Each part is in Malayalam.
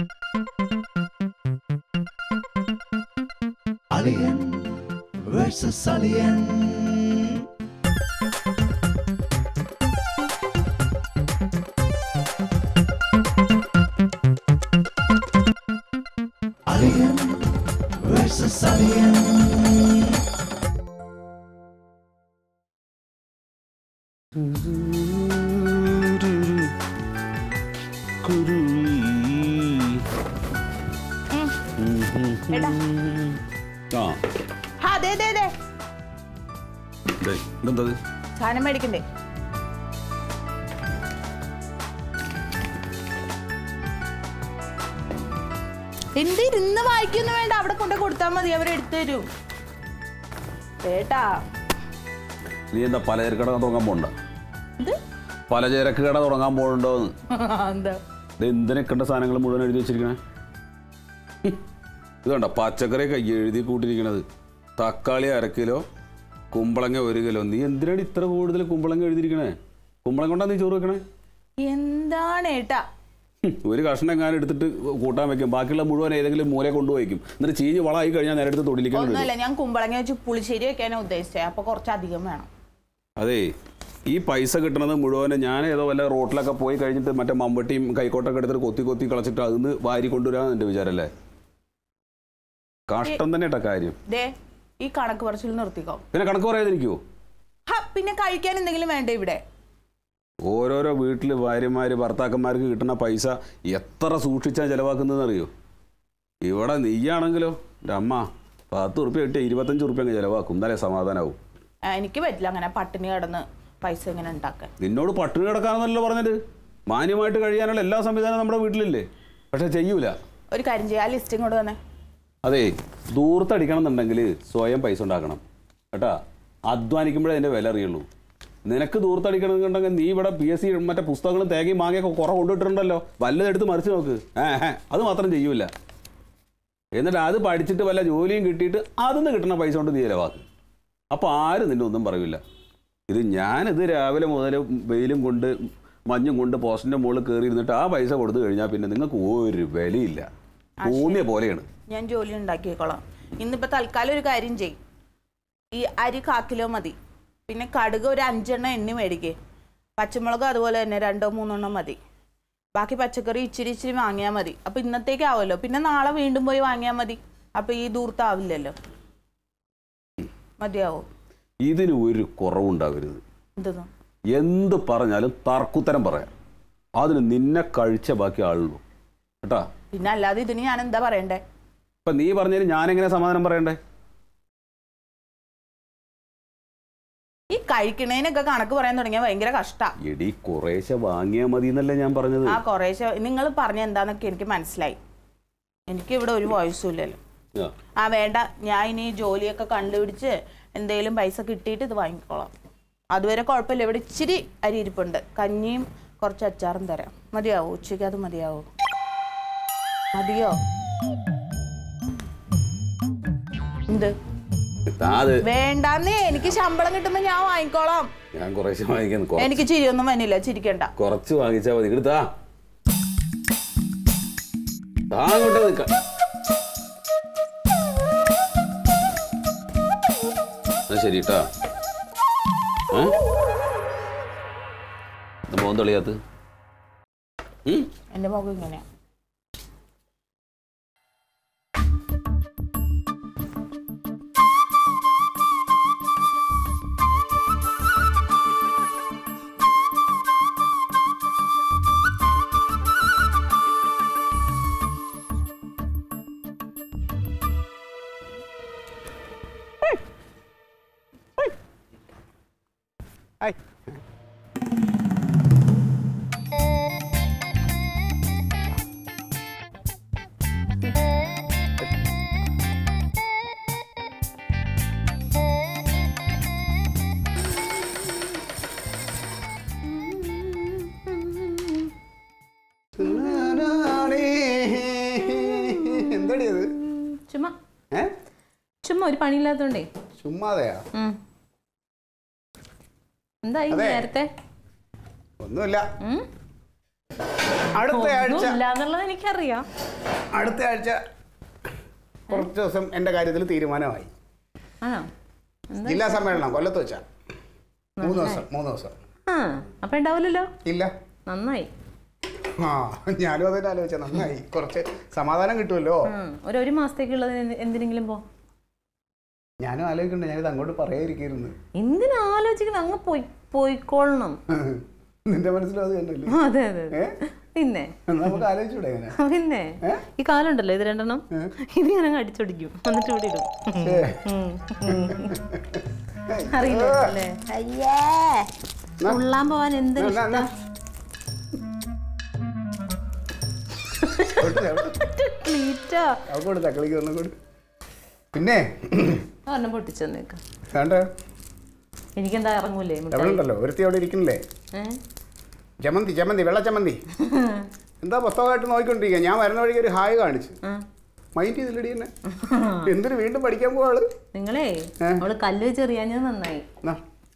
Alien versus Alien. Alien versus Alien. എടാ ആ ഹാ ദേ ദേ ദേ ദേ, ഇതെന്തത് സാധനം മേടിക്കണ്ടേ എന്ത് ഇരുന്ന് വായിക്കൊന്നും വേണ്ട അവിടെ കൊണ്ട് കൊടുത്താൽ മതി അവർ എടുത്തു തരും ഏട്ടാ നീ എന്താ പലചരക്ക് കട തുടങ്ങാൻ പോണ്ട ഇത് പലചരക്ക് കട തുടങ്ങാൻ പോകണ്ടോന്ന് എന്താ ഇത് എന്തിനൊക്കെണ്ട സാധനങ്ങൾ മുഴുവൻ എഴുതി വെച്ചിരിക്കണേ ഹും. ഇത് കണ്ട പച്ചക്കറിയൊക്കെ എഴുതി കൂട്ടിയിരിക്കണത് തക്കാളി അര കിലോ കുമ്പളങ്ങ ഒരു കിലോ നീ എന്തിനാണ് ഇത്ര കൂടുതൽ കുമ്പളങ്ങ എഴുതിയിരിക്കണേ കുമ്പളങ്ങ കൊണ്ടാ നീ ചോറ് വെക്കണേ എന്താണ് ഏട്ടാ ഹും. ഒരു കഷ്ണം എങ്ങാനും എടുത്തിട്ട് കൂട്ടാൻ വെക്കും ബാക്കിയുള്ള മുഴുവൻ ഏതെങ്കിലും മൂല കൊണ്ടുപോയിക്കും എന്നിട്ട് ചീഞ്ഞ് വളമായി കഴിഞ്ഞാൽ നേരെ എടുത്ത് തൊടിലിക്കാൻ വരും ഒന്നുമല്ല ഞാൻ കുമ്പളങ്ങ വെച്ച് പുളിശ്ശേരി വെക്കാനാ ഉദ്ദേശിച്ചത് അപ്പൊ കുറച്ചധികം വേണം അതെ ഈ പൈസ കിട്ടണത് മുഴുവൻ ഞാൻ ഏതോ വല്ല റോട്ടിലൊക്കെ പോയി കഴിഞ്ഞിട്ട് മറ്റേ മമ്പട്ടിയും കൈക്കോട്ടൊക്കെ എടുത്തിട്ട് കൊത്തി കൊത്തി കളച്ചിട്ട് അതിന്ന് വാരി കൊണ്ടുവരാന്ന് എൻ്റെ വിചാരല്ലേ കഷ്ടം തന്നെ കേട്ടോ കാര്യം ദേ ഈ കണക്ക് പറച്ചിൽ നിർത്തിക്കോ പിന്നെ കണക്ക് പറയാതിരിക്കുവോ ഹ, പിന്നെ കഴിക്കാൻ എന്തെങ്കിലും വേണ്ടേ ഇവിടെ ഓരോരോ വീട്ടിൽ ഭാര്യമാര് ഭർത്താക്കന്മാർക്ക് കിട്ടുന്ന പൈസ എത്ര സൂക്ഷിച്ചാൽ ചിലവാക്കുന്നതെന്ന് അറിയോ ഇവിടെ നീയാണെങ്കിലോ എൻ്റെ അമ്മ പത്ത് ഉറുപ്പ്യ കിട്ടിയ ഇരുപത്തഞ്ച് ഉറുപ്പ്യ അങ്ങ് ചിലവാക്കും എന്നാലേ സമാധാനാവും ആ, എനിക്ക് പറ്റില്ല അങ്ങനെ പട്ടിണി കിടന്ന് പൈസ ഇങ്ങനെ ഉണ്ടാക്കാൻ നിന്നോട് പട്ടിണി കിടക്കാനെന്നല്ലോ പറഞ്ഞത് മാന്യമായിട്ട് കഴിയാനുള്ള എല്ലാ സംവിധാനവും നമ്മുടെ വീട്ടിലില്ലേ പക്ഷെ ചെയ്യൂല ഒരു കാര്യം ചെയ്യാം ആ ലിസ്റ്റും കൊണ്ട് തന്നെ അതെ ദൂർത്തടിക്കണം എന്നുണ്ടെങ്കിൽ സ്വയം പൈസ ഉണ്ടാക്കണം കേട്ടാ അധ്വാനിക്കുമ്പോഴേ അതിൻ്റെ വില അറിയുള്ളൂ നിനക്ക് ദൂർത്തടിക്കണം എന്നുണ്ടെങ്കിൽ നീ ഇവിടെ പി എസ് സി മറ്റേ പുസ്തകങ്ങളും തേങ്ങയും മാങ്ങയൊക്കെ കുറേ കൊണ്ടുവിട്ടിട്ടുണ്ടല്ലോ വല്ലതെടുത്ത് മറിച്ച് നോക്ക് ഏ ഏ അത് മാത്രം ചെയ്യൂല എന്നിട്ട് അത് പഠിച്ചിട്ട് വല്ല ജോലിയും കിട്ടിയിട്ട് അതിന്ന് കിട്ടുന്ന പൈസ കൊണ്ട് നീ ചിലവാക്ക് അപ്പോൾ ആരും നിന്നെ ഒന്നും പറയില്ല ഇത് ഞാനിത് രാവിലെ മുതൽ വെയിലും കൊണ്ട് മഞ്ഞും കൊണ്ട് പോസ്റ്റിൻ്റെ മുകളിൽ കയറി ഇരുന്നിട്ട് ആ പൈസ കൊടുത്തു കഴിഞ്ഞാൽ പിന്നെ നിങ്ങൾക്ക് ഒരു വിലയില്ല തോന്നിയ പോലെയാണ് ഞാൻ ജോലി ഉണ്ടാക്കിയേക്കോളാം ഇന്നിപ്പോൾ തൽക്കാലം ഒരു കാര്യം ചെയ്യും ഈ അരി കാ കിലോ മതി പിന്നെ കടുക് ഒരു അഞ്ചെണ്ണം എണ്ണി മേടിക്കേ പച്ചമുളക് അതുപോലെ തന്നെ രണ്ടോ മൂന്നെണ്ണം മതി ബാക്കി പച്ചക്കറി ഇച്ചിരി ഇച്ചിരി വാങ്ങിയാൽ മതി അപ്പോൾ ഇന്നത്തേക്ക് ആവുമല്ലോ പിന്നെ നാളെ വീണ്ടും പോയി വാങ്ങിയാൽ മതി അപ്പോൾ ഈ ദൂർത്താവില്ലല്ലോ മതിയാവോ ഇതിന് ഒരു കുറവുണ്ടാവരുത് എന്തെന്നു എന്ത് പറഞ്ഞാലും തർക്കുത്തരം പറയാം അതിന് നിന്നെ കഴിച്ച ബാക്കി ആളുള്ളൂ കേട്ടാ പിന്നെ അല്ലാതെ ഇതിന് ഞാൻ എന്താ പറയണ്ടേ ഇപ്പം നീ പറഞ്ഞതിന് ഞാനെങ്ങനെ സമാധാനം പറയണ്ടേ ഈ കഴിക്കണേനൊക്കെ കണക്ക് പറയാൻ തുടങ്ങിയാൽ ഭയങ്കര കഷ്ടാ എടി കുറേശ്ശെ വാങ്ങിയാൽ മതി എന്നല്ലേ ഞാൻ പറഞ്ഞത് ആ കുറേശ്ശെ നിങ്ങൾ പറഞ്ഞ എന്താന്നൊക്കെ എനിക്ക് മനസ്സിലായി എനിക്ക് ഇവിടെ ഒരു വോയിസും ഇല്ലല്ലോ ആ. ആ വേണ്ട ഞാൻ ഇനി ജോലിയൊക്കെ കണ്ടുപിടിച്ച് എന്തെങ്കിലും പൈസ കിട്ടിയിട്ട് ഇത് വാങ്ങിക്കോളാം അതുവരെ കുഴപ്പമില്ല ഇവിടെ ഇച്ചിരി അരി ഇരിപ്പുണ്ട് കഞ്ഞിയും കുറച്ച് അച്ചാറും തരാം മതിയാവോ ഉച്ചയ്ക്ക് അത് മതിയാവോ മതിയോ എന്ത് താ അത് വേണ്ടാന്നേ എനിക്ക് ശമ്പളം കിട്ടുമ്പോ ഞാൻ വാങ്ങിക്കോളാം ഞാൻ കുറേശ്ശെ വാങ്ങിക്കുന്നു കൊ- എനിക്ക് ചിരിയൊന്നും വന്നില്ല ചിരിക്കണ്ട കുറച്ച് വാങ്ങിച്ചാൽ മതി ഇങ്ങോട്ട് താ താ അങ്ങോട്ട് നിൽക്ക ശരി കേട്ടാ ഏ മോൻ തെളിയാത്ത് എന്റെ മുഖം ഇങ്ങനെയാ ഹായ് എന്തടി അത് ചുമ്മാ ഏ ചുമ്മാ ഒരു പണിയില്ലാത്തോണ്ടേ ചുമ്മാതെയാ ഉം. എന്തായി അതെ. നേരത്തെ ഒന്നുമില്ല ഉം? അടുത്ത ആഴ്ച ഇല്ല എന്നുള്ളത് എനിക്കറിയാം അടുത്ത ആഴ്ച കുറച്ച് ദിവസം എൻ്റെ കാര്യത്തിൽ തീരുമാനമായി ആണോ എന്താ ജില്ലാ സമ്മേളനം കൊല്ലത്ത് വെച്ചാ മൂന്ന് ദിവസം മൂന്ന് ദിവസം ആ അപ്പൊ ഉണ്ടാവില്ലല്ലോ ഇല്ല നന്നായി ആ ഞാനും അതിനെ ആലോചിച്ച നന്നായി കുറച്ച് സമാധാനം കിട്ടുമല്ലോ ഉം. ഒരു ഒരു മാസത്തേക്കുള്ളത് എന്ത്- എന്തിനെങ്കിലും പോ ഞാനും ആലോചിക്കണ്ട ഞാനിത് അങ്ങോട്ട് പറയാതിരിക്കുന്നു എന്തിനാ ആലോചിക്കുന്നത് അങ്ങ് പോയി പോയിക്കൊള്ളണം നിന്റെ മനസ്സിലും അത് തന്നെയല്ലേ ആ, അതെ അതെ അതെ. ഏ? പിന്നെ എന്നാ നമുക്ക് ആലോചിച്ചൂടെ എങ്ങനെ പിന്നെ ഏ? ഈ കാലുണ്ടല്ലോ ഇത് രണ്ടെണ്ണം ഇത് ഞാൻ അങ്ങ് അടിച്ചൊടിക്കും എന്നിട്ട് ഇവിടെ ഇടും അറിയില്ല അല്ലേ അയ്യേ ഉള്ളാൻ പോവാൻ എന്ത് എന്നാ, എന്നാ. കൊടുത്ത് അവൾക്ക് ക്ലീറ്റാ അവൾക്ക് കൊടുത്ത് അക്കളിക്ക് ഒന്നും കൊടു പിന്നെ ഒരെണ്ണം പൊട്ടിച്ചു തന്നേക്കാം വേണ്ട എനിക്കെന്താ ഇറങ്ങൂലേ എവിടെ മിഠായി ഉണ്ടല്ലോ ഒരുത്തി അവിടെ ഇരിക്കുന്നില്ലേ ഏ? ചമ്മന്തി ചമ്മന്തി വെള്ള ചമ്മന്തി എന്താ പുസ്തകമായിട്ട് നോക്കിക്കൊണ്ടിരിക്കുക ഞാൻ വരുന്ന വഴിക്ക് ഒരു ഹായ് കാണിച്ചു ആ. മൈൻഡ് ചെയ്തില്ലടി എന്നെ എന്തിനു വീണ്ടും പഠിക്കാൻ പോവാള് നിങ്ങളേ ഏ? അവള് കല്ല് വെച്ചെറിയാഞ്ഞത് നന്നായി എന്നാ,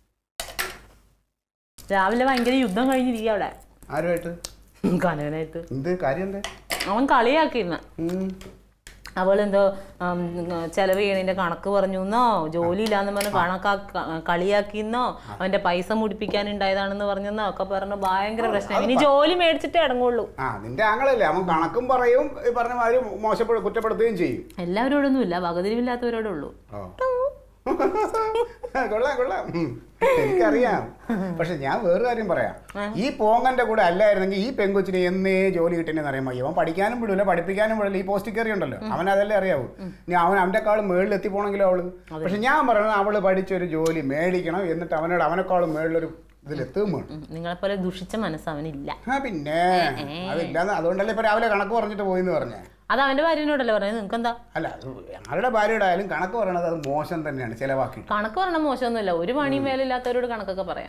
രാവിലെ ഭയങ്കര യുദ്ധം കഴിഞ്ഞിരിക്കുക അവിടെ ആരുമായിട്ട് കനവനായിട്ട് എന്ത് കാര്യം എന്താ അവൻ കളിയാക്കിയിരുന്ന ഉം. അവളെന്തോ ഉം, ചെലവ് ചെയ്യണതിന്റെ കണക്ക് പറഞ്ഞു എന്നോ ജോലി ഇല്ലാന്ന് പറഞ്ഞ് കണക്കാ കളിയാക്കിന്നോ അവന്റെ പൈസ മുടിപ്പിക്കാനുണ്ടായതാണെന്ന് പറഞ്ഞെന്നോ ഒക്കെ പറഞ്ഞു ഭയങ്കര പ്രശ്നം ഇനി ജോലി മേടിച്ചിട്ടേ ഇറങ്ങുള്ളൂ ആ നിന്റെ ആങ്ങളല്ലേ അവൻ കണക്കും പറയും ഈ പറഞ്ഞ മാതിരി മോശപ്പെടു കുറ്റപ്പെടുത്തുകയും ചെയ്യും എല്ലാവരോടൊന്നും ഇല്ല വകതിരിവില്ലാത്തവരോടേ ഉള്ളൂ ഓ. കൊള്ളാം കൊള്ളാം ഉം. എനിക്കറിയാം പക്ഷെ ഞാൻ വേറെ കാര്യം പറയാം ഈ പോങ്ങന്റെ കൂടെ അല്ലായിരുന്നെങ്കിൽ ഈ പെങ്കൊച്ചിന് എന്നേ ജോലി കിട്ടുന്നതെന്ന് അറിയാൻ മതി അവൻ പഠിക്കാനും വിടില്ല പഠിപ്പിക്കാനും വിടില്ല ഈ പോസ്റ്റ് കയറി ഉണ്ടല്ലോ അവൻ അതല്ലേ അറിയാവൂ ഇനി അവൻ അവൻ്റെക്കാളും മേളിൽ എത്തിപ്പോണെങ്കിലും അവള് പക്ഷെ ഞാൻ പറയുന്നത് അവള് പഠിച്ചൊരു ജോലി മേടിക്കണം എന്നിട്ട് അവനോട് അവനെക്കാളും മേളിലൊരു ഇതിലെത്തുകയും വേണം ഉം, നിങ്ങളെപ്പോലെ ദുഷിച്ച മനസ്സ് അവനില്ല ആ പിന്നെ അതില്ലാന്ന് അതുകൊണ്ടല്ലേ ഇപ്പൊ രാവിലെ കണക്ക് പറഞ്ഞിട്ട് പോയിന്ന് പറഞ്ഞേ അത് അവന്റെ ഭാര്യനോടല്ലേ പറഞ്ഞത് നിങ്ങൾക്ക് എന്താ അല്ല അത് ആരുടെ ഭാര്യയുടെ ആയാലും കണക്ക് പറയണത് അത് മോശം തന്നെയാണ് ചിലവാക്കി കണക്ക് പറഞ്ഞ മോശമൊന്നുമില്ല ഒരു പണിയും മേലില്ലാത്തവരോട് കണക്കൊക്കെ പറയാം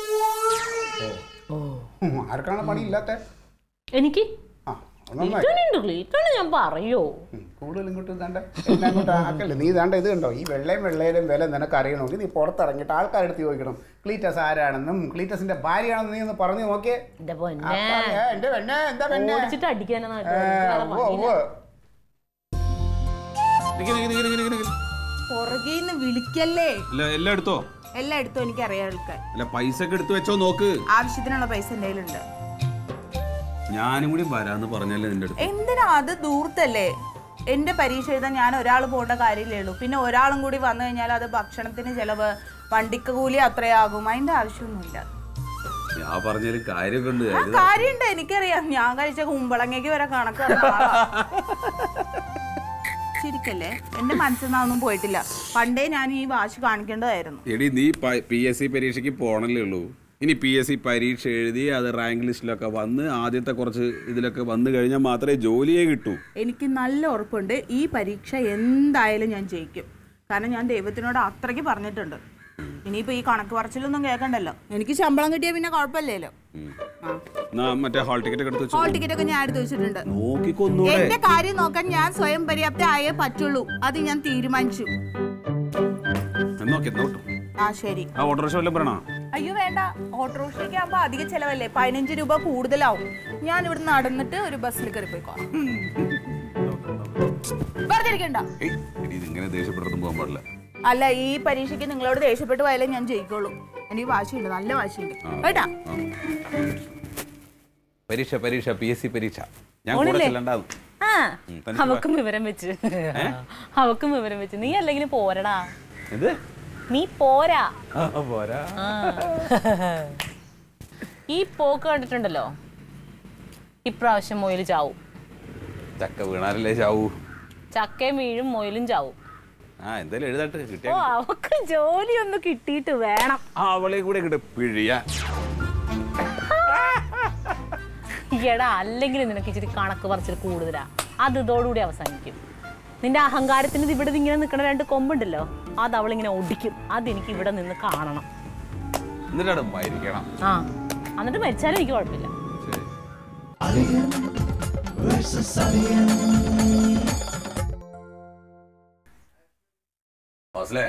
ഉം, ആർക്കാണ് പണി ഇല്ലാത്ത എനിക്ക് ആ അത് നന്നായി ക്ലീറ്റുണ്ട് ക്ലീറ്റാണ് ഞാൻ പറയോ ഉം, കൂടുതൽ ഇങ്ങോട്ട് ഇതാണ്ട് എല്ലാം അങ്ങോട്ട് ആക്കല്ലേ നീ ഇതാണ്ട് ഇത് കണ്ടോ ഈ വെള്ളയും വെള്ളയിലും വില നിനക്ക് അറിയണമെങ്കിൽ നീ പുറത്തിറങ്ങിയിട്ട് ആൾക്കാരുടെ അടുത്ത് ചോദിക്കണം ക്ലീറ്റസ് ആരാണെന്നും ക്ലീറ്റസിന്റെ ഭാര്യയാണെന്നും നീ ഒന്ന് പറഞ്ഞു നോക്കിയേ എന്റെ പൊന്നെ അപ്പൊ അറിയാം, എന്റെ പെണ്ണെ എന്താ പെണ്ണെ ഓടിച്ചിട്ട് അടിക്കാനാ ഏ, ഉവ്വ്, ഉവ്വ്. നിക്ക് നിക്ക് നിക്ക് നിക്ക് നിക്ക് നിക്ക്. പുറകേന്ന് വിളിക്കല്ലേ അല്ല എല്ലാം എടുത്തോ എല്ലാം എടുത്തു എനിക്ക് അറിയാം അല്ല പൈസ ഒക്കെ എടുത്തു വെച്ചോ നോക്ക് ആവശ്യത്തിനുള്ള പൈസ എൻ്റെ കയ്യിലുണ്ട് ഞാനും കൂടി വരാന്ന് പറഞ്ഞല്ലേ നിന്റെ അടുത്ത് എന്തിനാ അത് ദൂർത്തല്ലേ എന്റെ പരീക്ഷ എഴുതാൻ ഞാൻ ഒരാൾ പോകേണ്ട കാര്യമില്ലേ ഉള്ളൂ പിന്നെ ഒരാളും കൂടി വന്നു കഴിഞ്ഞാൽ അത് ഭക്ഷണത്തിന് ചിലവ് വണ്ടിക്ക് കൂലി അത്രയാകും അതിന്റെ ആവശ്യമൊന്നുമില്ല ഞാൻ പറഞ്ഞാലും കാര്യമൊക്കെ ഉണ്ട് ആ കാര്യമുണ്ട് എനിക്കറിയാം ഞാൻ കഴിച്ച കുമ്പളങ്ങയ്ക്ക് വരെ കണക്ക് തന്ന ആളാ. ചിരിക്കല്ലേ എന്റെ മനസ്സിൽ നിന്നൊന്നും പോയിട്ടില്ല പണ്ടേ ഞാൻ ഈ വാശി കാണിക്കേണ്ടതായിരുന്നു എടി നീ പി എസ് സി പരീക്ഷയ്ക്ക് പോണല്ലേ ഉള്ളൂ ഇനി പി എസ് സി പരീക്ഷ എഴുതി അത് റാങ്ക് ലിസ്റ്റിലൊക്കെ വന്ന് ആദ്യത്തെ കുറച്ച് ഇതിലൊക്കെ വന്നു കഴിഞ്ഞാൽ മാത്രമേ ജോലിയെ കിട്ടൂ എനിക്ക് നല്ല ഉറപ്പുണ്ട് ഈ പരീക്ഷ എന്തായാലും ഞാൻ ജയിക്കും കാരണം ഞാൻ ദൈവത്തിനോട് അത്രയ്ക്ക് പറഞ്ഞിട്ടുണ്ട് ഇനിയിപ്പോ ഈ കണക്ക് പറച്ചിലൊന്നും കേൾക്കണ്ടല്ലോ എനിക്ക് ശമ്പളം കിട്ടിയാൽ പിന്നെ കുഴപ്പമില്ലല്ലോ ആ എന്നാ മറ്റേ ഹാൾ ടിക്കറ്റ് ഒക്കെ എടുത്ത് വെച്ചു ഹോൾ ടിക്കറ്റ് ഒക്കെ ഞാൻ എടുത്ത് വെച്ചിട്ടുണ്ട് നോക്കിക്കൊന്നൂടെ എന്റെ കാര്യം നോക്കാൻ ഞാൻ സ്വയം പര്യാപ്ത ആയേ പറ്റുള്ളൂ അത് ഞാൻ തീരുമാനിച്ചു നോക്കി നോട്ടു ആ ശരി ആ ഓട്ടോറിക്ഷ വല്ലതും പറയണോ അയ്യോ വേണ്ട ഓട്ടോറിക്ഷയ്ക്ക് ആകുമ്പോ അധിക ചെലവല്ലേ പതിനഞ്ച് രൂപ കൂടുതലാവും ഞാൻ ഇവിടെ നടന്നിട്ട് ഒരു ബസ്സിൽ കയറി പോയിക്കോളാം വെറുതെ ഇരിക്കണ്ട ഏയ് എടി ഇതിങ്ങനെ ദേഷ്യപ്പെടുത്തും പോകാൻ പാടില്ല അല്ല ഈ പരീക്ഷയ്ക്ക് നിങ്ങളോട് ദേഷ്യപ്പെട്ട് പോയാലേ ഞാൻ ജയിക്കുള്ളൂ എനിക്ക് വാശിയുണ്ട് നല്ല വാശിയുണ്ട് കേട്ടാ പരീക്ഷ പരീക്ഷ പി എസ് സി പരീക്ഷ ഞാൻ കൂടെ ഓണില്ലേ? ചെല്ലണ്ടാവും ആ ഉം, തനിക്ക് അവക്കും വിവരം വെച്ച് അവക്കും വിവരം വെച്ച് നീ അല്ലെങ്കിൽ പോരടാ ഇത് നീ പോരാ ആ, പോരാ ആ. ഈ പോക്ക് കണ്ടിട്ടുണ്ടല്ലോ ഇപ്രാവശ്യം മൊയിൽ ചാവും ചക്ക വീണാലല്ലേ ചാവൂ ചക്കയും വീഴും മൊയിലും ചാവും ആ എന്തായാലും എഴുതട്ടെ ഓ കിട്ടിയ അവക്ക് ജോലി ഒന്ന് കിട്ടിയിട്ട് വേണം ആ അവളെ കൂടെ കിട്ട പിഴിയ ഈയടാ അല്ലെങ്കിൽ നിനക്ക് ഇച്ചിരി കണക്ക് പറിച്ചിട്ട് കൂടുതലാ അത് ഇതോടുകൂടി അവസാനിക്കും നിന്റെ അഹങ്കാരത്തിന് ഇത് ഇവിടെ ഇങ്ങനെ നിൽക്കുന്ന രണ്ട് കൊമ്പുണ്ടല്ലോ അത് അവളിങ്ങനെ ഒടിക്കും അതെനിക്ക് ഇവിടെ നിന്ന് കാണണം എന്നിട്ടാണ് മരിക്കണം ആ എന്നിട്ട് മരിച്ചാലും എനിക്ക് കുഴപ്പമില്ല ശരി Alien versus Alien. ഫാസിലേ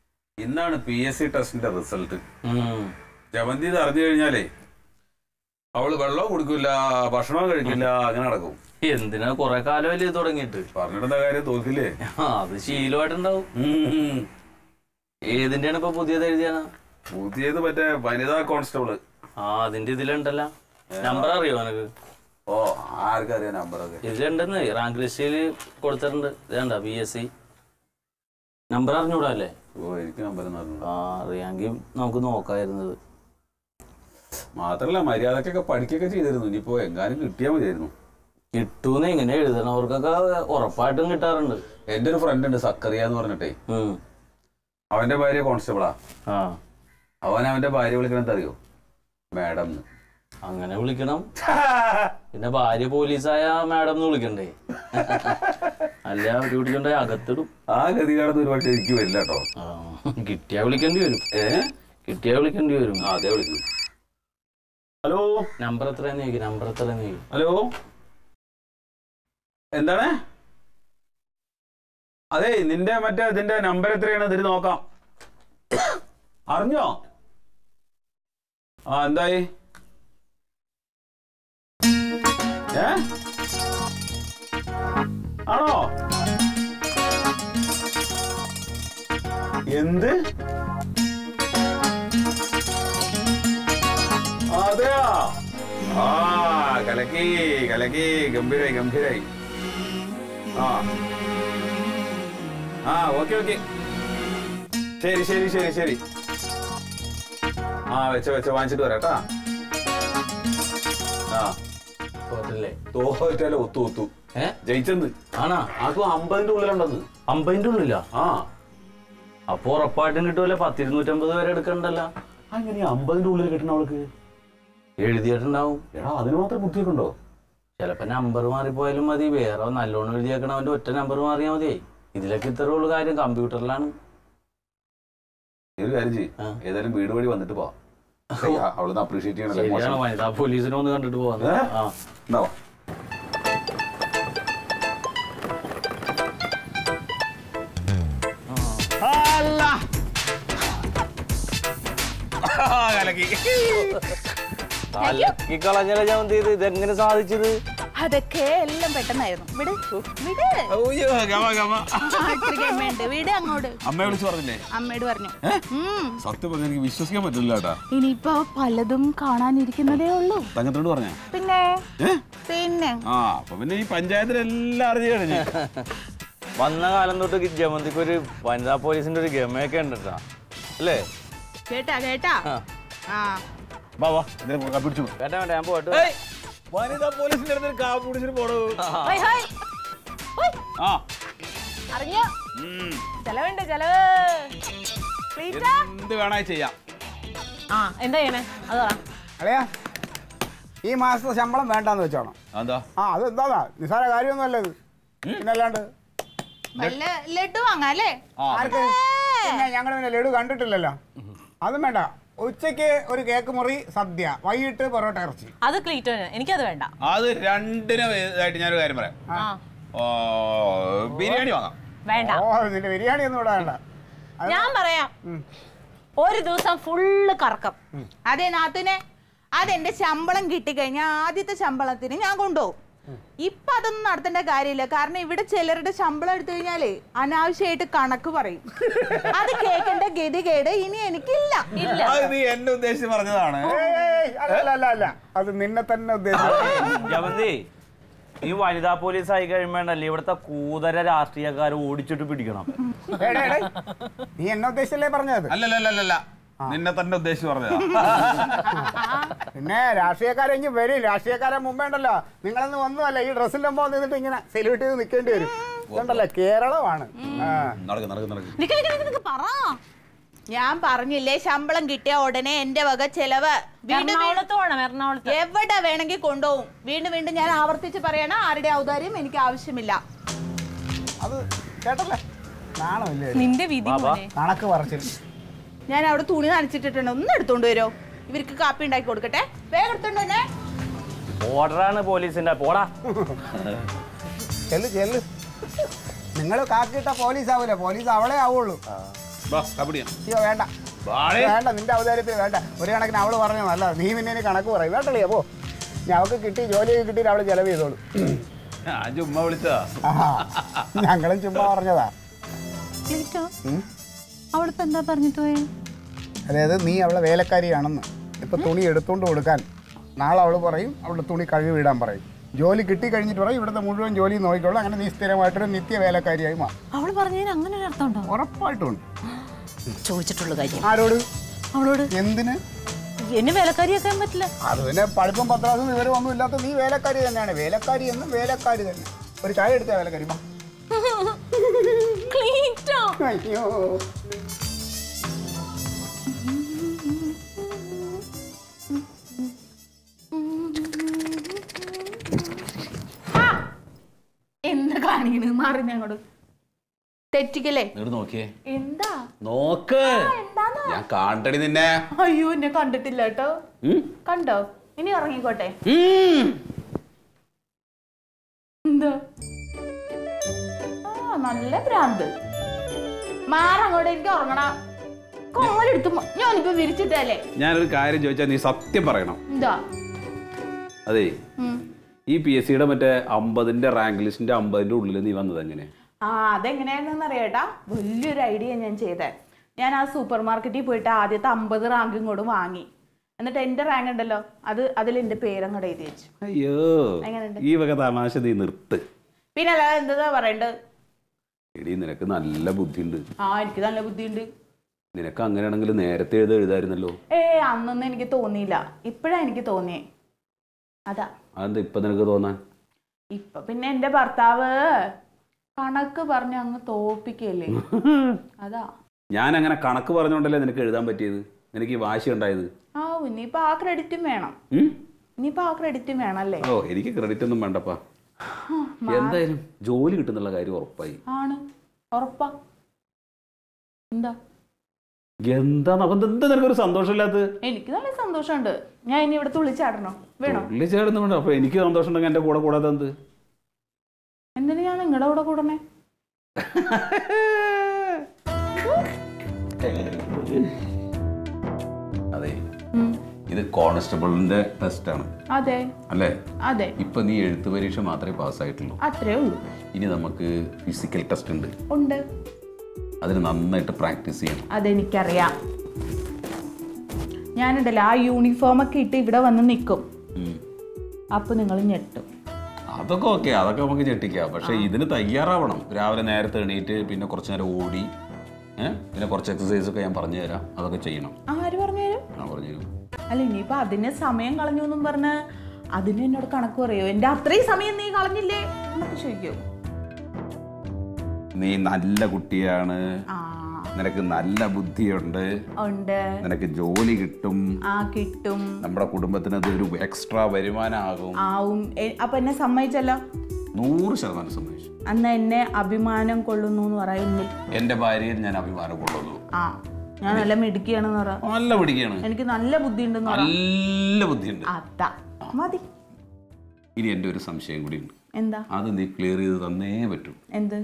ഇന്നാണ് പി എസ് സി ടെസ്റ്റിന്റെ റിസൾട്ട് ജവന്തി ഇത് അറിഞ്ഞു കഴിഞ്ഞാലേ അവള് വെള്ളം കുടിക്കില്ല ഭക്ഷണം കഴിക്കില്ല അങ്ങനെ നടക്കും എന്തിനാ കൊറേ കാലമല്ലേ ഇത് തുടങ്ങിയിട്ട് പറഞ്ഞിടുന്ന കാര്യം തോക്കില്ലേ ആ അത് ശീലമായിട്ടുണ്ടാവും ഏതിന്റെയാണ് ഇപ്പൊ പുതിയത് എഴുതിയാണ് പുതിയത് മറ്റേ വനിതാ കോൺസ്റ്റബിള് ആ അതിന്റെ ഇതിലുണ്ടല്ലോ നമ്പർ അറിയോ എനക്ക് ഓ ആർക്കറിയാം നമ്പറൊക്കെ ഇതിലുണ്ടെന്ന് റാങ്ക് ലിസ്റ്റിൽ കൊടുത്തിട്ടുണ്ട് ഇതേണ്ട ബി എസ് സി നമ്പർ അറിഞ്ഞൂടാ അല്ലേ ഓ എനിക്ക് നമ്പർ പറഞ്ഞു ആ അറിയാമെങ്കിൽ നമുക്ക് നോക്കായിരുന്നത് മാത്രല്ല മര്യാദക്കൊക്കെ പഠിക്കൊക്കെ ചെയ്തിരുന്നു ഇനിയിപ്പോ എങ്ങാനും കിട്ടിയാൽ മതിയായിരുന്നു കിട്ടൂന്ന് എങ്ങനെ എഴുതണവർക്കൊക്കെ ഉറപ്പായിട്ടും കിട്ടാറുണ്ട് എന്റെ ഒരു ഫ്രണ്ട് ഉണ്ട് സക്കറിയ എന്ന് പറഞ്ഞിട്ടേ ഉം. അവന്റെ ഭാര്യ കോൺസ്റ്റബിളാ ആ അവൻ അവന്റെ ഭാര്യ വിളിക്കണത് അറിയോ മാഡം അങ്ങനെ വിളിക്കണം പിന്നെ ഭാര്യ പോലീസായ മാഡം എന്ന് വിളിക്കണ്ടേ അല്ല ഒരു പിടിച്ചോണ്ടേ അകത്തിടും ആ ഗതി കടന്ന് ഒരുപാട് എനിക്ക് വരില്ല കേട്ടോ ആ, കിട്ടിയാ വിളിക്കേണ്ടി വരും ഏ കിട്ടിയാ വിളിക്കേണ്ടി വരും ആ അതെ വിളിക്കും ഹലോ നമ്പർ എത്രയാന്ന് ചോദിക്കും നമ്പർ എത്രയാന്ന് ചോദിക്കും ഹലോ എന്താണ് അതെ നിന്റെ മറ്റേ ഇതിന്റെ നമ്പർ എത്രയാണ് ഇതിന് നോക്കാം അറിഞ്ഞോ ആ എന്തായി ഏ ആണോ എന്ത് അതെയാ ആ കലക്കി കലക്കി ഗംഭീരായി ഗംഭീരായി ആ ആ ഓക്കെ ഓക്കെ ശരി ശരി ശരി ശരി ആ വെച്ച വെച്ച വാങ്ങിച്ചിട്ട് വരാം കേട്ടാ ആ തോറ്റല്ലേ തോറ്റാലോ ഒത്തു ഒത്തു ഏ ജയിച്ചെന്ന് ആണാ അതും അമ്പതിന്റെ ഉള്ളിലുണ്ടെന്ന് അമ്പതിന്റെ ഉള്ളിലാ ആ അപ്പൊ ഉറപ്പായിട്ടും കിട്ടുമല്ലോ പത്തിരുന്നൂറ്റമ്പത് വരെ എടുക്കണ്ടല്ലോ അങ്ങനെ അമ്പതിന്റെ ഉള്ളിൽ കിട്ടണ അവൾക്ക് എഴുതിയിട്ടുണ്ടാവും എടാ അതിന് മാത്രം ബുദ്ധിയൊക്കെ ഉണ്ടോ ചിലപ്പോ നമ്പർ മാറിപ്പോയാലും മതി വേറെ നല്ലോണം എഴുതിയേക്കണവന്റെ ഒറ്റ നമ്പർ മാറിയാൽ മതി ഇതിലൊക്കെ ഇത്ര ഉള്ളു കാര്യം കമ്പ്യൂട്ടറിലാണ് ഈ ഒരു കാര്യം ചെയ്യ് ആ. ഏതായാലും വീട് വഴി വന്നിട്ട് പോവാം അവളൊന്ന് അപ്രീഷിയേറ്റ് ചെയ്യണല്ലേ ശരിയാണ് മോശം. വനിതാ പോലീസിനെ ഒന്ന് കണ്ടിട്ട് പോവാന്ന് ഏ? ആ എന്നാ വാ. ഈ കളഞ്ഞല ഞാൻ എന്ത് ചെയ്ത് ഇതെങ്ങനെ സാധിച്ചത് അതൊക്കെ എല്ലാം പെട്ടെന്നായിരുന്നു വിട് വിട് ആട്ടിരിക്കമ്മയുണ്ട് വിട് അങ്ങോട്ട് അമ്മയെ വിളിച്ചു പറഞ്ഞില്ലേ അമ്മയോട് പറഞ്ഞു ഉം. സത്യം പറഞ്ഞ എനിക്ക് വിശ്വസിക്കാൻ പറ്റില്ല കേട്ടാ ഇനിയിപ്പോ പലതും കാണാനിരിക്കുന്നതേ ഉള്ളൂ തങ്ങത്തോട് പറഞ്ഞ പിന്നെ പിന്നെ ആ അപ്പൊ പിന്നെ ഈ പഞ്ചായത്തിലെല്ലാം അറിഞ്ഞു കഴിഞ്ഞു വന്ന കാലം തൊട്ട് ജമന്തിക്ക് ഒരു വനിതാ പോലീസിന്റെ ഒരു ഗമയൊക്കെ ഉണ്ട് കേട്ടോ അല്ലേ കേട്ടാ കേട്ടാ ആ വാ വാ ഇതിനെ പിടിച്ചു കേട്ടാ വേണ്ട ഞാൻ പോയിട്ട് വനിതാ പോലീസിന്റെ അടുത്ത് കാപ്പ് പിടിച്ചിട്ട് പോടൂ ഹോയ് ഹോയ് ഹോയ് ആ അറിഞ്ഞോ ഉം. ചെലവുണ്ട് ചെലവ് പ്ലീസാ എന്ത് വേണേ ചെയ്യാം ആ എന്താ ചെയ്യണേ അത് പറ അല്ലയാ ഈ മാസത്തെ ശമ്പളം വേണ്ടാന്ന് വെച്ചോണം എന്താ ആ അത് എന്താ നിസ്സാര കാര്യമൊന്നുമല്ല ഇത് പിന്നെ അല്ലാണ്ട് വല്ല ലഡു വാങ്ങാം അല്ലേ ആർക്ക് പിന്നെ ഞങ്ങൾ പിന്നെ ലഡു കണ്ടിട്ടില്ലല്ലോ അതും വേണ്ട ഉച്ചയ്ക്ക് ഒരു കേക്ക് മുറി സദ്യ വൈകിട്ട് പൊറോട്ട ഇറച്ചി അത് ക്ലീറ്റോന് എനിക്കത് വേണ്ട അത് രണ്ടിനും ഇതായിട്ട് ഞാനൊരു കാര്യം പറയാം ആ ഓ ബിരിയാണി വാങ്ങാം വേണ്ട ഓ നിന്റെ ബിരിയാണി ഒന്നും ഇവിടെ വേണ്ട അത് ഞാൻ പറയാം ഒരു ദിവസം ഫുള്ള് കറക്കം അതെ നാത്തുനെ അതെന്റെ ശമ്പളം കിട്ടിക്കഴിഞ്ഞാൽ ആദ്യത്തെ ശമ്പളത്തിന് ഞാൻ കൊണ്ടുപോകും ഇപ്പൊ അതൊന്നും നടത്തേണ്ട കാര്യമില്ല കാരണം ഇവിടെ ചിലരുടെ ശമ്പളം എടുത്തു കഴിഞ്ഞാലേ അനാവശ്യമായിട്ട് കണക്ക് പറയും അത് കേൾക്കേണ്ട ഗതികേട് ഇനി എനിക്കില്ല ഇല്ല അത് നീ എന്നെ ഉദ്ദേശിച്ച് പറഞ്ഞതാണ് ഏയ് ഏയ് അല്ല അല്ല അല്ല അല്ല അത് നിന്നെ തന്നെ ഉദ്ദേശിച്ചു ജമന്തി ഈ വനിതാ പോലീസ് ആയി കഴിയുമ്പോണ്ടല്ലേ ഇവിടുത്തെ കൂതര രാഷ്ട്രീയക്കാർ ഓടിച്ചിട്ട് പിടിക്കണം ഏയ് ഏയ് ഏയ്. നീ എന്നെ ഉദ്ദേശിച്ചല്ലേ പറഞ്ഞത് അല്ലല്ലല്ലല്ല നിന്നെ തന്നെ ഉദ്ദേശിച്ച് പറഞ്ഞതാ പിന്നെ രാഷ്ട്രീയക്കാരെങ്കിൽ വരും രാഷ്ട്രീയക്കാരെ മുമ്പേ ഉണ്ടല്ലോ നിങ്ങളൊന്നും ഒന്നുമല്ല ഈ ഡ്രസ്സിന്റെ മുമ്പ് നിന്നിട്ട് ഇങ്ങനെ സെല്യൂട്ട് ചെയ്ത് നിൽക്കേണ്ടി വരും ഇതുണ്ടല്ലോ കേരളമാണ് ആ നടക്ക് നടക്ക് നടക്ക് നിക്ക് നിക്ക് നിക്ക് നിക്ക് പറ ഞാൻ പറഞ്ഞില്ലേ ശമ്പളം കിട്ടിയ ഉടനെ എന്റെ വക ചെലവ് വീണ്ടും വീണ്ടും എറണാകുളത്ത് പോണം എറണാകുളത്ത് എവിടെ വേണമെങ്കിൽ കൊണ്ടുപോകും വീണ്ടും വീണ്ടും ഞാൻ ആവർത്തിച്ച് പറയണം ആരുടെ ഔദാര്യം എനിക്ക് ആവശ്യമില്ല അത് കേട്ടല്ലേ നാണമില്ലേ നിന്റെ വിധി മോനെ കണക്ക് പറിച്ചിൽ ഞാൻ അവിടെ തുണി നനച്ചിട്ടിട്ടുണ്ട് ഒന്ന് എടുത്തോണ്ട് വരുമോ ഇവർക്ക് കാപ്പി ഉണ്ടാക്കി കൊടുക്കട്ടെ വേഗം എടുത്തോണ്ട് വന്നേ ഓർഡറാണ് പോലീസിന്റെ പോടാ ചെല്ല് ചെല്ല് നിങ്ങൾ കാക്കിട്ട പോലീസ് ആവൂല പോലീസ് അവളെ ആവുള്ളൂ വാ കബഡിയാ അയ്യോ വേണ്ട വാടേ വേണ്ട നിന്റെ അവതാരത്തിൽ വേണ്ട ഒരു കണക്കിന് അവള് പറഞ്ഞു അല്ല നീ പിന്നെ ഇനി കണക്ക് പറയും വേണ്ടല്ലേ പോ ഞങ്ങൾക്ക് കിട്ടി ജോലിയൊക്കെ കിട്ടിയിട്ട് അവള് ചെലവ് ചെയ്തോളൂ ഞാൻ ചുമ്മാ വിളിച്ചതാ ആഹാ. ഞങ്ങളും ചുമ്മാ പറഞ്ഞതാ ക്ലീറ്റോ അവളിപ്പോ എന്താ പറഞ്ഞിട്ട് പോയെ അതായത് നീ അവളെ വേലക്കാരിയാണെന്ന് ഇപ്പൊ തുണി എടുത്തോണ്ട് കൊടുക്കാൻ നാളെ അവള് പറയും അവളുടെ തുണി കഴുകി വിടാൻ പറയും ജോലി കിട്ടി കഴിഞ്ഞിട്ട് പറയും ഇവിടുത്തെ മുഴുവൻ ജോലി നോക്കിക്കോളൂ അങ്ങനെ നീ സ്ഥിരമായിട്ടൊരു നിത്യ വേലക്കാരിയായി മാറും അവള് പറഞ്ഞതിന് അങ്ങനെ ഒരു അർത്ഥം ഉണ്ടോ ഉറപ്പായിട്ടും ഉണ്ട് ചോദിച്ചിട്ടുള്ള കാര്യം ആരോട് അവളോട് എന്തിന് എന്നെ വേലക്കാരിയാക്കാൻ പറ്റില്ല അത് പിന്നെ പഠിപ്പും പത്രാസും വിവരം ഒന്നും ഇല്ലാത്ത നീ വേലക്കാരി തന്നെയാണ് വേലക്കാരി എന്നും വേലക്കാരി തന്നെ ഒരു ചായ എടുത്ത വേലക്കാരി വാ. ക്ലീറ്റോ അയ്യോ എന്താ കാണിക്കണ് മാറി അങ്ങോട്ട് തെറ്റിക്കല്ലേ ഇങ്ങോട്ട് നോക്കിയേ എന്താ നോക്ക് ഞാൻ കാണ്ടടി നിന്നെ അയ്യോ എന്നെ കണ്ടിട്ടില്ല കേട്ടോ ഉം? കണ്ടോ ഇനി ഇറങ്ങിക്കോട്ടെ ഉം. എന്താ ആ നല്ല ഭ്രാന്ത് മാറങ്ങോട്ട് എനിക്ക് ഉറങ്ങണ കോലെടുത്ത് മ- ഞാനിപ്പോ വിരിച്ചിട്ടല്ലേ ഞാനൊരു കാര്യം ചോദിച്ചാൽ നീ സത്യം പറയണം എന്താ അതെ ഉം. ഈ പി എസ് സിയുടെ മറ്റേ അമ്പതിന്റെ റാങ്ക് ലിസ്റ്റിന്റെ അമ്പതിന്റെ ഉള്ളിൽ നീ വന്നത് എങ്ങനെ ആ അതെങ്ങനെയാണെന്ന് അറിയാട്ടാ വലിയൊരു ഐഡിയ ഞാൻ ചെയ്തേ ഞാൻ ആ സൂപ്പർ മാർക്കറ്റിൽ പോയിട്ട് ആദ്യത്തെ അമ്പത് റാങ്ക് ഇങ്ങോട്ട് വാങ്ങി എന്നിട്ട് എന്റെ റാങ്ക് ഉണ്ടല്ലോ അത് അതിൽ എന്റെ പേരങ്ങോട്ട് എഴുതി വെച്ചു അയ്യോ എങ്ങനെയുണ്ട്? ഈ വക തമാശ നീ നിർത്ത് പിന്നെ അല്ലാതെ എന്താ പറയണ്ടത് എടി നിനക്ക് നല്ല ബുദ്ധിയുണ്ട് ആ എനിക്ക് നല്ല ബുദ്ധിയുണ്ട് നിനക്ക് അങ്ങനെയാണെങ്കിൽ നേരത്തെ എഴുത എഴുതായിരുന്നല്ലോ ഏ അന്നൊന്നും എനിക്ക് തോന്നിയില്ല ഇപ്പഴാ എനിക്ക് തോന്നിയേ അതാ അതെന്താ ഇപ്പൊ നിനക്ക് തോന്നാൻ ഇപ്പൊ പിന്നെ എന്റെ ഭർത്താവ് കണക്ക് പറഞ്ഞ് അങ്ങ് തോപ്പിക്കല്ലേ അതാ ഞാൻ അങ്ങനെ കണക്ക് പറഞ്ഞുകൊണ്ടല്ലേ നിനക്ക് എഴുതാൻ പറ്റിയത് നിനക്ക് ഈ വാശി ഉണ്ടായത് ആ ഇനിയിപ്പോ ആ ക്രെഡിറ്റും വേണം ഉം? ഇനിയിപ്പോ ആ ക്രെഡിറ്റും വേണമല്ലേ ഓ എനിക്ക് ക്രെഡിറ്റ് ഒന്നും വേണ്ടപ്പാ എന്തായാലും ജോലി കിട്ടുന്നുള്ള കാര്യം ഉറപ്പായി ആണ് ഉറപ്പാ എന്താ എന്താ അപ്പൊ എന്താ നിനക്കൊരു സന്തോഷമില്ലാത്തത് എനിക്ക് നല്ല സന്തോഷമുണ്ട് ഞാൻ ഇനി ഇവിടെ തുള്ളിച്ചാടണോ വേണോ ഉള്ളി ചേർന്നുകൊണ്ട് അപ്പൊ എനിക്ക് സന്തോഷം ഉണ്ടെങ്കിൽ എന്റെ കൂടെ കൂടാതെ എന്ത് എന്തിനു ഞാൻ നിങ്ങളുടെ കൂടെ കൂടണേ അതെ ഉം. ഇത് കോൺസ്റ്റബിളിന്റെ ടെസ്റ്റ് ആണ് അതെ അല്ലേ അതെ ഇപ്പൊ നീ എഴുത്ത് പരീക്ഷ മാത്രമേ പാസ്സായിട്ടുള്ളൂ അത്രേ ഉള്ളൂ ഇനി നമുക്ക് ഫിസിക്കൽ ടെസ്റ്റ് ഉണ്ട് ഉണ്ട് അതിന് നന്നായിട്ട് പ്രാക്ടീസ് ചെയ്യണം അതെനിക്കറിയാം ഞാനുണ്ടല്ലോ ആ യൂണിഫോം ഒക്കെ ഇട്ട് ഇവിടെ വന്ന് നിൽക്കും ഉം. അപ്പൊ നിങ്ങൾ ഞെട്ടും അതൊക്കെ ഓക്കെ അതൊക്കെ നമുക്ക് ഞെട്ടിക്കാം പക്ഷെ ഇതിന് തയ്യാറാവണം രാവിലെ നേരത്തെ എണീറ്റ് പിന്നെ കുറച്ച് നേരം ഓടി ഏഹ് പിന്നെ കുറച്ച് എക്സസൈസ് ഒക്കെ ഞാൻ പറഞ്ഞു തരാം അതൊക്കെ ചെയ്യണം ആര് പറഞ്ഞു തരും ഞാൻ പറഞ്ഞു തരും അല്ല ഇനിയിപ്പോ അതിന് സമയം കളഞ്ഞു എന്നും പറഞ്ഞ് അതിന് എന്നോട് കണക്ക് പറയോ എന്റെ അത്രയും സമയം നീ കളഞ്ഞില്ലേ എന്നൊക്കെ ചോദിക്കോ നീ നല്ല കുട്ടിയാണ് ആ നിനക്ക് നല്ല ബുദ്ധിയുണ്ട് ഉണ്ട് നിനക്ക് ജോലി കിട്ടും ആ കിട്ടും നമ്മുടെ കുടുംബത്തിന് അതൊരു എക്സ്ട്രാ വരുമാനമാകും ആവും എ- അപ്പൊ എന്നെ സമ്മതിച്ചല്ലോ നൂറ് ശതമാനം സമ്മതിച്ചു അന്ന് എന്നെ അഭിമാനം കൊള്ളുന്നു എന്ന് പറയുന്നിൽ എൻ്റെ ഭാര്യയിൽ ഞാൻ അഭിമാനം കൊള്ളുന്നു ആ ഞാൻ നല്ല മിടുക്കിയാണെന്ന് പറ നല്ല പിടിക്കാണ് എനിക്ക് നല്ല ബുദ്ധി ഉണ്ടെന്ന് പറ നല്ല ബുദ്ധിയുണ്ട് അതാ മതി ഇനി എൻ്റെ ഒരു സംശയം കൂടിയുണ്ട് എന്താ അത് നീ ക്ലിയർ ചെയ്ത് തന്നേ പറ്റൂ എന്ത്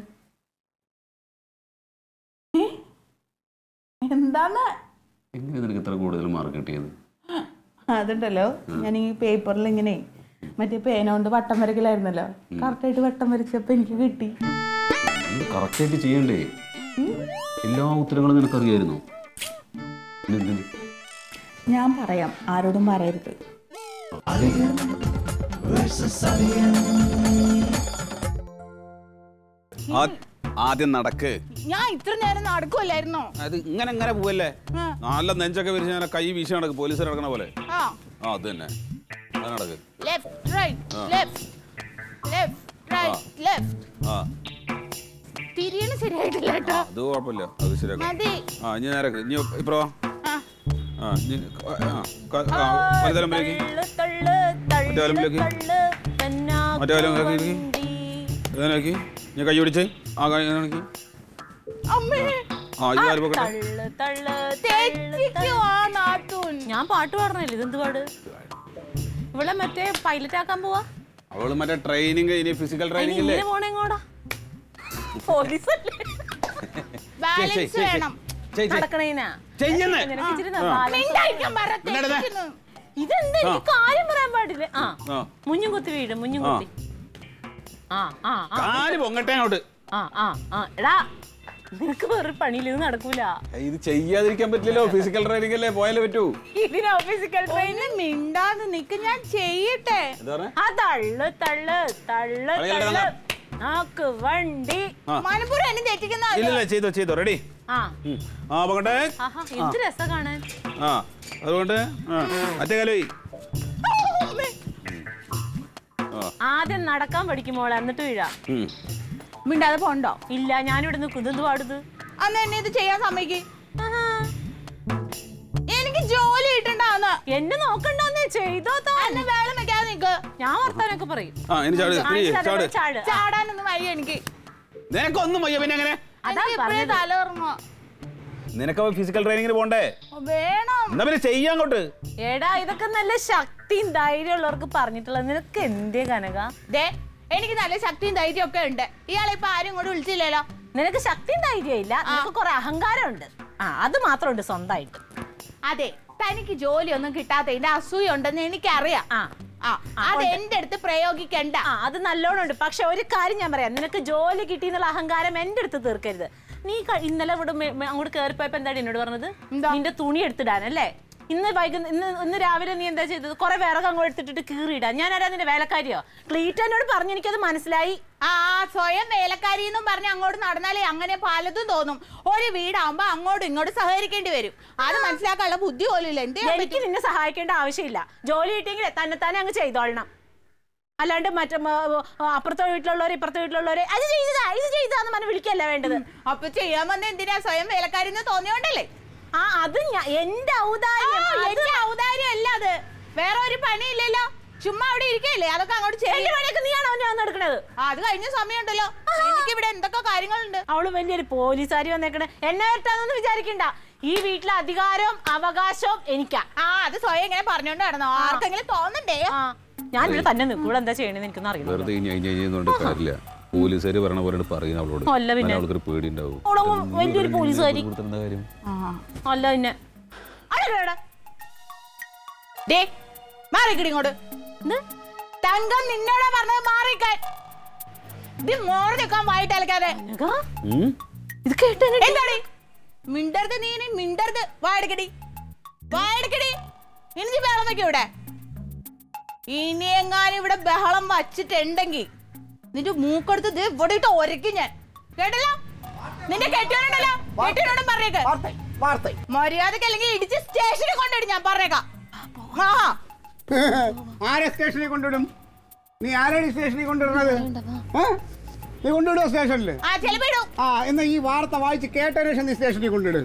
ഏ? എന്താന്ന് എങ്ങനെ നിനക്ക് ഇത്ര കൂടുതൽ മാർക്ക് കിട്ടിയത് അതുണ്ടല്ലോ ഞാൻ ഈ പേപ്പറിൽ ഇങ്ങനെ മറ്റേ പേന കൊണ്ട് വട്ടം വരക്കലായിരുന്നല്ലോ കറക്റ്റായിട്ട് വട്ടം വരച്ചപ്പോ എനിക്ക് കിട്ടി ഇത് കറക്റ്റായിട്ട് ചെയ്യണ്ടേ എല്ലാ ഉത്തരങ്ങളും നിനക്കറിയായിരുന്നു പിന്നെ എന്തിന്? ഞാൻ പറയാം ആരോടും പറയരുത് Alien versus Alien. ആദ്യം നടക്ക് ഞാൻ ഇത്ര നേരം നടക്കുമല്ലായിരുന്നോ അത് ഇങ്ങനെ ഇങ്ങനെ പോവല്ലേ നല്ല നെഞ്ചൊക്കെ വിരിച്ച് ഞാൻ കൈ വീശി നടക്ക് പോലീസ് നടക്കണ പോലെ ആ ആ അത് തന്നെ അത് നടക്ക് left right left left right left ആ തിരിയണ ശരിയായിട്ടില്ല കേട്ടോ അത് കുഴപ്പമില്ല അത് ശരിയാക്കാം മതി ആ ഇനി നേരക്ക് ഇനി ഇപ്പോ ആ. ആ ഇനി ആ ക- ആ വലുതലമ്പിലേക്ക് മറ്റേ വലമ്പിലേക്ക് മറ്റേ വലമ്പിലേക്ക് ഇതിലേക്ക് ഞാൻ കൈ പിടിച്ച് ആ കൈ ഇങ്ങനെ അമ്മേ ആ ഈ കാല് പൊക്കട്ടെ തള്ള് തള്ള് തെറ്റിക്കോ ആ നാത്തൂൻ ഞാൻ പാട്ട് പാടണല്ലേ ഇതെന്ത് പാട് ഇവിടെ മറ്റേ പൈലറ്റ് ആക്കാൻ പോവാ അവള് മറ്റേ ട്രെയിനിങ് ഇനി ഫിസിക്കൽ ട്രെയിനിങ് ഇല്ലേ ഇങ്ങനെ പോണ എങ്ങോടാ പോലീസല്ലേ ബാലൻസ് വേണം നടക്കണേനാ ചെയ്യുന്നേ നിനക്ക് ഇച്ചിരി ന- balance മിണ്ടായിരിക്കാൻ പറ പിന്നെടുത്തേ. തെറ്റിക്കുന്നു. ഇതെന്താ എനിക്ക് കാര്യം പറയാൻ പാടില്ല കണ്ടില്ലേ ആ ആ. മുഞ്ഞും കുത്തി വീട് മുഞ്ഞും ആ. കുത്തി ആ ആ ആ കാല് പൊങ്ങട്ടെ അങ്ങോട്ട് ആ ആ ആ എടാ നിനക്ക് വേറെ പണിയില്ല ഇത് നടക്കൂല ഇത് ചെയ്യാതിരിക്കാൻ പറ്റില്ലല്ലോ ഫിസിക്കൽ ട്രെയിനിങ് അല്ലേ പോയാലേ പറ്റൂ ഇതിനോ ഫിസിക്കൽ ഒന്ന് മിണ്ടാതെ നിക്ക് ഞാൻ ചെയ്യട്ടെ എന്താ പറഞ്ഞേ ആ തള്ളു തള്ളു തള്ളു കളിക്കണ്ട, തള്ളു കളിക്കണ്ട. ആക്ക് വണ്ടി ആ. മനപ്പൂർവ്വം എന്നെ തെറ്റിക്കുന്ന ഇല്ലല്ല ചെയ്തോ ചെയ്തോ റെഡി ആ ആ പൊങ്ങട്ടെ ആഹാ എന്ത് രസം കാണാൻ ആ അതുകൊണ്ട് ആ മറ്റേ കാലം ആദ്യം നടക്കാൻ പഠിക്കും മോളെ എന്നിട്ട് വീഴാം മിണ്ടാതെ പോണ്ടോ ഇല്ല ഞാനിവിടെ നിൽക്കും ഇതെന്ത് പാടുത് അന്ന് എന്നെ ഇത് ചെയ്യാൻ സമ്മതിക്ക് എനിക്ക് ജോലി കിട്ടണ്ടാന്ന് എന്നെ നോക്കണ്ടെന്നേ ചെയ്തോ താ എന്നെ വേളം വെക്കാതെ നിക്ക് ഞാൻ വർത്താനൊക്കെ പറയും ആ ഇനി ചാട് ഇനി കാണിച്ച് ചാട് അതേപോലെ ചാട്. ആ, ചാടാനൊന്നും വയ്യ എനിക്ക് നിനക്കൊന്നും വയ്യ പിന്നെ എങ്ങനെ അതാ എനിക്ക് ഇപ്പഴേ പറഞ്ഞത്. തലകറങ്ങുക നിനക്ക് ഫിസിക്കൽ ട്രെയിനിങ്ങിന് പോണ്ടേ വേണം എന്നാ പിന്നെ ചെയ്യാൻ അങ്ങോട്ട് എടാ ഇതൊക്കെ നല്ല ശക്തിയും ധൈര്യം ഉള്ളവർക്ക് പറഞ്ഞിട്ടുള്ളത് നിനക്ക് എന്തേ കനക ദേ എനിക്ക് നല്ല ശക്തിയും ധൈര്യം ഒക്കെ ഉണ്ട് ഇയാളെ ഇപ്പൊ ആരും ഇങ്ങോട്ട് വിളിച്ചില്ലല്ലോ നിനക്ക് ശക്തിയും ധൈര്യം ഇല്ല നിനക്ക് കുറെ അഹങ്കാരം ഉണ്ട് ആ അത് മാത്രമുണ്ട് സ്വന്തമായിട്ട് അതെ തനിക്ക് ജോലിയൊന്നും കിട്ടാത്തതിന്റെ അസൂയ ഉണ്ടെന്ന് എനിക്കറിയാം ആ ആ അത് എന്റെ അടുത്ത് പ്രയോഗിക്കണ്ട ആ അത് നല്ലോണം ഉണ്ട് പക്ഷെ ഒരു കാര്യം ഞാൻ പറയാം നിനക്ക് ജോലി കിട്ടിയെന്നുള്ള അഹങ്കാരം എന്റെ അടുത്ത് തീർക്കരുത് നീ ക- ഇന്നലെ ഇവിടെ മെ- മെ- അങ്ങോട്ട് കയറിപ്പോയപ്പോ എന്താണ് എന്നോട് പറഞ്ഞത് എന്താ? നിന്റെ തുണി എടുത്തിടാനല്ലേ ഇന്ന് വൈകുന്ന ഇന്ന് ഇന്ന് രാവിലെ നീ എന്താ ചെയ്തത് കുറെ വിറക് അങ്ങോട്ട് എടുത്തിട്ട് കീറിയിടാൻ ഞാൻ ആരാ നിന്റെ വേലക്കാരിയോ ക്ലീറ്റ് എന്നോട് പറഞ്ഞു എനിക്കത് മനസ്സിലായി ആ സ്വയം വേലക്കാരി എന്നും പറഞ്ഞ് അങ്ങോട്ട് നടന്നാലേ അങ്ങനെ പലതും തോന്നും ഒരു വീടാകുമ്പോ അങ്ങോട്ടും ഇങ്ങോട്ടും സഹകരിക്കേണ്ടി വരും അത് മനസ്സിലാക്കാനുള്ള ബുദ്ധി പോലും ഇല്ല എന്ത് ചെയ്യാൻ എനിക്ക് നിന്നെ സഹായിക്കേണ്ട ആവശ്യമില്ല ജോലി കിട്ടിയെങ്കിൽ തന്നെത്താനെ അങ്ങ് ചെയ്തോളണം അല്ലാണ്ട് മറ്റേ മ, ആ, അപ്പുറത്തെ വീട്ടിലുള്ളവരെ ഇപ്പുറത്തെ വീട്ടിലുള്ളവരെ അത് ചെയ്തതാ ഇത് ചെയ്താന്ന് പറഞ്ഞ് വിളിക്കല്ല വേണ്ടത് പറ്റും? അപ്പൊ ചെയ്യാൻ വന്ന എന്തിനാ സ്വയം വേലക്കാരി എന്ന് തോന്നിയോണ്ടല്ലേ ആ അത് ഞാൻ എന്റെ ആ, ഔദാര്യം അത് എന്റെ ഔദാര്യം അല്ല അത് വേറെ ഒരു പണിയില്ലല്ലോ ചുമ്മാ അവിടെ ഇരിക്കല്ലേ അതൊക്കെ അങ്ങോട്ട് എന്റെ ചെയ്യും പണിയൊക്കെ നീയാണോ ഞാൻ നടക്കണത് അത് കഴിഞ്ഞ സമയമുണ്ടല്ലോ എനിക്ക് ഇവിടെ എന്തൊക്കെ കാര്യങ്ങളുണ്ട് അവള് വലിയൊരു പോലീസുകാരി വന്നേക്കണേ എന്നെ വരട്ടാന്നൊന്നും വിചാരിക്കണ്ട ഈ വീട്ടിലെ അധികാരവും അവകാശവും എനിക്കാ ആ അത് സ്വയം ഇങ്ങനെ പറഞ്ഞോണ്ട് നടന്നോ ആർക്കെങ്കിലും തോന്നണ്ടേ ആ ഞാൻ ഇവിടെ തന്നെ നിൽക്കും ഇവിടെ എന്താ ചെയ്യണെന്ന് എനിക്കൊന്നും അറിയില്ല വെറുതെ ഈ ഞൈ ഞൈ ചെയ്യുന്നോണ്ട് കാര്യമില്ല പോലീസുകാർ പറയണ പോലെ പറയുന്ന അവളോട് അല്ല പിന്നെ. അവൾക്കൊരു പേടി ഉണ്ടാവും അവളങ്ങ് വലിയൊരു പോലീസുകാരി എന്താ കാര്യം അല്ല പിന്നെ അടക്കടാ. ഡേ മാറിക്കടി ഇങ്ങോട്ട് തങ്കം നിന്നോടാ പറഞ്ഞത് മാറിക്കാൻ ഇത് മോറി നിൽക്കാൻ വായിട്ട് അലക്കാതെ കനക, ഉം? ഇത് കേട്ടെന്നെ എന്താടി മിണ്ടരുത് നീ ഇനി മിണ്ടരുത് വാടക്കടി വാടക്കടി ഇനി ബഹളം വെക്കും ഇവിടെ ഇനി എങ്ങാനും ഇവിടെ ബഹളം വച്ചിട്ടുണ്ടെങ്കിൽ നിന്റെ മൂക്കെടുത്ത് ദേ ഇവിടെ ഇട്ട് ഒരയ്ക്കും ഞാൻ കേട്ടല്ലോ നിന്റെ കെട്ടിയോണ്ടല്ലോ കെട്ടിയോടും പറഞ്ഞേക്ക് വാർത്ത വാർത്ത മര്യാദക്ക് അല്ലെങ്കിൽ ഇടിച്ച് സ്റ്റേഷനിൽ കൊണ്ടിടും ഞാൻ പറഞ്ഞേക്കാം ആ ആരെ സ്റ്റേഷനിൽ കൊണ്ടുവിടും നീ ആരാണ് ഈ സ്റ്റേഷനിൽ കൊണ്ടുവിടുന്നത് ഏ? നീ കൊണ്ടുവിടുവോ സ്റ്റേഷനിൽ ആ ചിലപ്പോ ഇടും ആ എന്നാ ഈ വാർത്ത വായിച്ച് കേട്ടതിന് ശേഷം നീ സ്റ്റേഷനിൽ കൊണ്ടിടും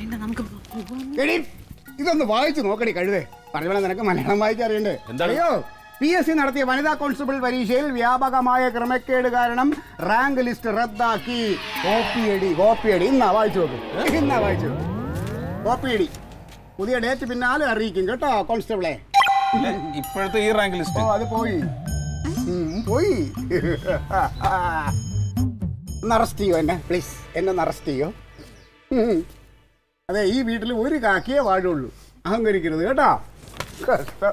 എടി ഇതൊന്ന് വായിച്ചു നോക്കടി കഴുതേ പറഞ്ഞ നിനക്ക് മലയാളം വായിച്ചറിയണ്ടേ എന്താണ്? അറിയോ പി എസ് സി നടത്തിയ വനിതാ കോൺസ്റ്റബിൾ പരീക്ഷയിൽ വ്യാപകമായ ക്രമക്കേട് കാരണം റാങ്ക് ലിസ്റ്റ് റദ്ദാക്കി കോപ്പിയടി കോപ്പിയടി ഇന്നാ വായിച്ചു നോക്ക് ഇന്നാ വായിച്ചു കോപ്പിയടി പുതിയ ഡേറ്റ് പിന്നാലെ അറിയിക്കും കേട്ടോ കോൺസ്റ്റബിളെ ഏ, ഇപ്പോഴത്തെ ഈ റാങ്ക് ഓ ലിസ്റ്റ് അത് പോയി ഉം, പോയി ഒന്ന് അറസ്റ്റ് ചെയ്യോ എന്നെ പ്ലീസ് എന്നെ ഒന്ന് അറസ്റ്റ് ചെയ്യോ ഉം. അതെ ഈ വീട്ടിൽ ഒരു കാക്കിയേ വാഴുള്ളൂ അഹങ്കരിക്കരുത് കേട്ടോ കഷ്ടം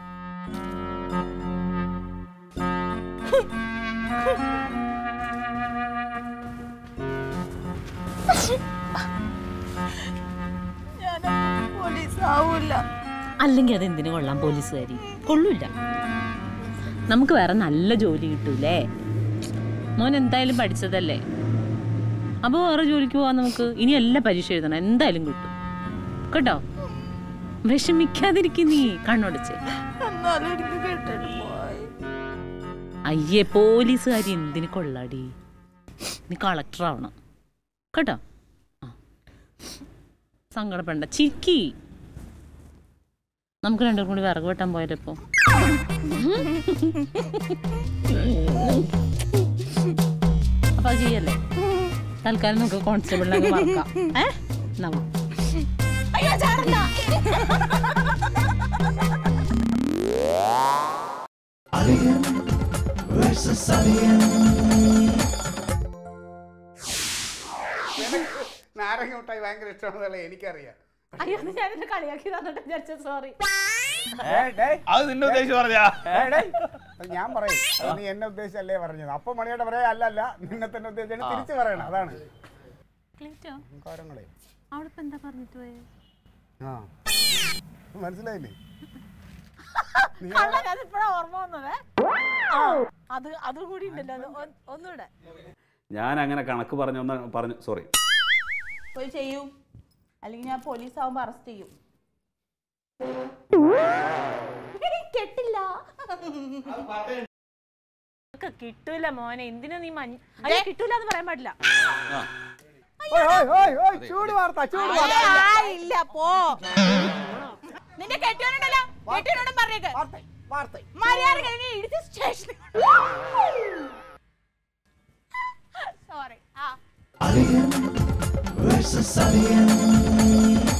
പോലീസ് ആവൂല അല്ലെങ്കിൽ അതെന്തിനു കൊള്ളാം പോലീസുകാരി കൊള്ളൂല നമുക്ക് വേറെ നല്ല ജോലി കിട്ടൂലേ മോൻ എന്തായാലും പഠിച്ചതല്ലേ അപ്പോൾ വേറെ ജോലിക്ക് പോവാൻ നമുക്ക് ഇനി എല്ലാ പരീക്ഷ എഴുതണം എന്തായാലും കിട്ടും കേട്ടോ വിഷമിക്കാതിരിക്കും നീ കണ്ണുടച്ച് എന്നാലും എനിക്ക് കേട്ടിട്ട് പോയി അയ്യേ പോലീസുകാരി എന്തിനു കൊള്ളാടി നീ കളക്ടർ ആവണം കേട്ടോ ആ. സങ്കടപ്പെടണ്ട ചിരിക്കി നമുക്ക് രണ്ടും കൂടി വിറക് വെട്ടാൻ പോയാലോ അപ്പൊ അത് ചെയ്യല്ലേ തൽക്കാലം നമുക്ക് കോൺസ്റ്റബിളിനൊക്കെ മറക്കാം ഏ നമ്മ അയ്യോ ചാടണ്ട Alien versus Alien. നാരങ്ങ മിഠായി ഭയങ്കര ഇഷ്ടമാണെന്നല്ലേ എനിക്കറിയാം അയ്യോ ഞാൻ കളിയാക്കി തന്നിട്ട് വിചാരിച്ച സോറി ഡേയ്, ഡേയ്, അത് നിന്നെ ഉദ്ദേശിച്ച് പറഞ്ഞാ ഡേയ്, ഡേയ്. അത് ഞാൻ പറയും അത് നീ എന്നെ ഉദ്ദേശിച്ചല്ലേ പറഞ്ഞത് അപ്പൊ മണിയുടെ പറയാ അല്ല അല്ല നിന്നെ തന്നെ ഉദ്ദേശിച്ചാണ് തിരിച്ചു പറയണം അതാണ് ക്ലീറ്റോ കാര്യങ്ങളെ അവിടെ ഇപ്പൊ എന്താ പറഞ്ഞിട്ട് പോയത് ആ മനസ്സിലായില്ലേ നീ അതിപ്പോഴാ ഓർമ്മ വന്നത് അത് അതും കൂടി ഉണ്ടല്ലോ അത് ഒ- ഒന്നൂടെ ഞാൻ അങ്ങനെ കണക്ക് പറഞ്ഞു പറഞ്ഞു സോറി പോയി ചെയ്യൂ അല്ലെങ്കിൽ ഞാൻ പോലീസ് ആവുമ്പോ അറസ്റ്റ് ചെയ്യും കെട്ടില്ല ഒക്കെ കിട്ടൂല മോനെ എന്തിനാ നീ മഞ്ഞ അയ്യോ കിട്ടൂല എന്ന് പറയാൻ പാടില്ല ഓയ്, ഓയ്, ഓയ്, ഓയ്, ചൂട് വാർത്ത ചൂട് വാർത്ത ആ, ഇല്ല പോ നിന്റെ കെട്ടിയോനുണ്ടല്ലോ കെട്ടിയോനോടും പറഞ്ഞേക്ക് വാർത്ത വാർത്ത മര്യാദ കഴിഞ്ഞ് ഇടിച്ച് സ്റ്റേഷനിൽ സോറി ആ Alien versus Alien.